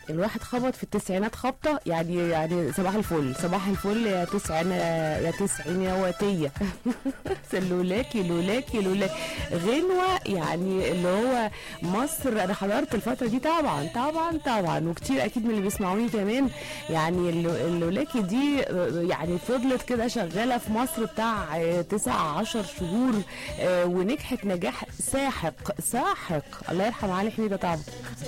الواحد خبط في التسعينات خبطه يعني يعني صباح الفل صباح الفل يا تسعين يا تسعين يا واتيه لولاكي لولاكي لولاكي غنوه يعني اللي هو مصر انا حضرت الفتره دي طبعا طبعا طبعا وكتير اكيد من اللي بيسمعوني كمان يعني اللو- اللولاكي دي يعني فضلت كده شغاله في مصر بتاع تسع عشر شهور آه، ونجحت نجاح ساحق ساحق الله يرحم علي حميده طبعا